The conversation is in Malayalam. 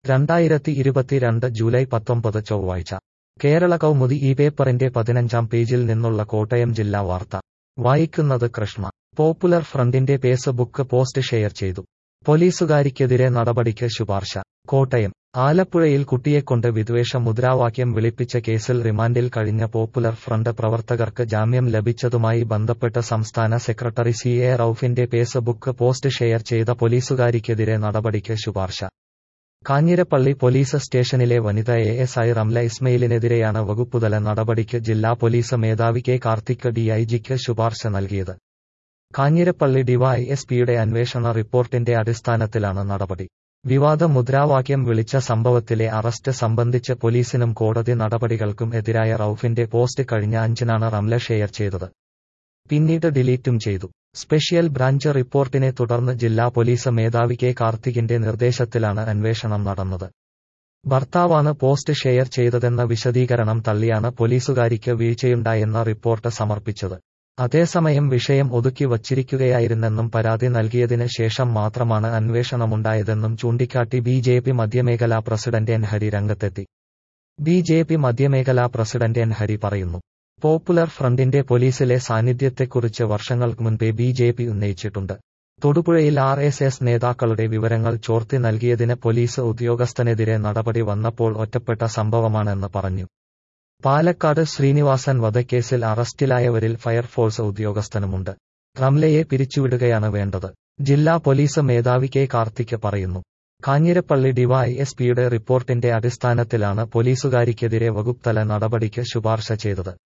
രണ്ടായിരത്തി ഇരുപത്തിരണ്ട് ജൂലൈ പത്തൊമ്പത് ചൊവ്വാഴ്ച കേരള കൗമുദി ഈ പേപ്പറിന്റെ പതിനഞ്ചാം പേജിൽ നിന്നുള്ള കോട്ടയം ജില്ലാ വാർത്ത വായിക്കുന്നത് കൃഷ്ണ പോപ്പുലർ ഫ്രണ്ടിന്റെ ഫേസ്ബുക്ക് പോസ്റ്റ് ഷെയർ ചെയ്തു പോലീസുകാരിക്കെതിരെ നടപടിക്ക് ശുപാർശ കോട്ടയം ആലപ്പുഴയിൽ കുട്ടിയെക്കൊണ്ട് വിദ്വേഷ മുദ്രാവാക്യം വിളിപ്പിച്ച കേസിൽ റിമാൻഡിൽ കഴിഞ്ഞ പോപ്പുലർ ഫ്രണ്ട് പ്രവർത്തകർക്ക് ജാമ്യം ലഭിച്ചതുമായി ബന്ധപ്പെട്ട് സംസ്ഥാന സെക്രട്ടറി സി എ റൌഫിന്റെ ഫേസ്ബുക്ക് പോസ്റ്റ് ഷെയർ ചെയ്ത പോലീസുകാരിക്കെതിരെ നടപടിക്ക് ശുപാർശ കാഞ്ഞിരപ്പള്ളി പോലീസ് സ്റ്റേഷനിലെ വനിത എ എസ് ഐ റംല ഇസ്മയിലിനെതിരെയാണ് വകുപ്പുതല നടപടിക്ക് ജില്ലാ പോലീസ് മേധാവി കെ കാർത്തിക് ഡിഐജിക്ക് ശുപാർശ നൽകിയത് കാഞ്ഞിരപ്പള്ളി ഡിവൈഎസ്പിയുടെ അന്വേഷണ റിപ്പോർട്ടിന്റെ അടിസ്ഥാനത്തിലാണ് നടപടി വിവാദ മുദ്രാവാക്യം വിളിച്ച സംഭവത്തിലെ അറസ്റ്റ് സംബന്ധിച്ച് പോലീസിനും കോടതി നടപടികൾക്കും എതിരായ റൌഫിന്റെ പോസ്റ്റ് കഴിഞ്ഞ അഞ്ചിനാണ് റംല ഷെയർ ചെയ്തത് പിന്നീട് ഡിലീറ്റും ചെയ്തു സ്പെഷ്യൽ ബ്രാഞ്ച് റിപ്പോർട്ടിനെ തുടർന്ന് ജില്ലാ പോലീസ് മേധാവി കെ കാർത്തികിന്റെ നിർദ്ദേശത്തിലാണ് അന്വേഷണം നടന്നത് ഭർത്താവാണ് പോസ്റ്റ് ഷെയർ ചെയ്തതെന്ന വിശദീകരണം തള്ളിയാണ് പോലീസുകാരിക്ക് വീഴ്ചയുണ്ടായെന്ന റിപ്പോർട്ട് സമർപ്പിച്ചത് അതേസമയം വിഷയം ഒതുക്കി വച്ചിരിക്കുകയായിരുന്നെന്നും പരാതി നൽകിയതിന് ശേഷം മാത്രമാണ് അന്വേഷണമുണ്ടായതെന്നും ചൂണ്ടിക്കാട്ടി ബി ജെ പി മധ്യമേഖലാ പ്രസിഡന്റ് എൻ ഹരി രംഗത്തെത്തി ബി ജെ പി മധ്യമേഖലാ പ്രസിഡന്റ് എൻ ഹരി പറയുന്നു പോപ്പുലർ ഫ്രണ്ടിന്റെ പോലീസിലെ സാന്നിധ്യത്തെക്കുറിച്ച് വർഷങ്ങൾക്ക് മുൻപേ ബി ജെ പി ഉന്നയിച്ചിട്ടുണ്ട് തൊടുപുഴയിൽ ആർ എസ് എസ് നേതാക്കളുടെ വിവരങ്ങൾ ചോർത്തി നൽകിയതിന് പോലീസ് ഉദ്യോഗസ്ഥനെതിരെ നടപടി വന്നപ്പോൾ ഒറ്റപ്പെട്ട സംഭവമാണെന്ന് പറഞ്ഞു പാലക്കാട് ശ്രീനിവാസൻ വധക്കേസിൽ അറസ്റ്റിലായവരിൽ ഫയർഫോഴ്സ് ഉദ്യോഗസ്ഥനുമുണ്ട് റംലയെ പിരിച്ചുവിടുകയാണ് വേണ്ടത് ജില്ലാ പോലീസ് മേധാവി കെ കാർത്തിക് പറയുന്നു കാഞ്ഞിരപ്പള്ളി ഡിവൈഎസ്പിയുടെ റിപ്പോർട്ടിന്റെ അടിസ്ഥാനത്തിലാണ് പോലീസുകാരിക്കെതിരെ വകുപ്തല നടപടിക്ക് ശുപാർശ ചെയ്തത്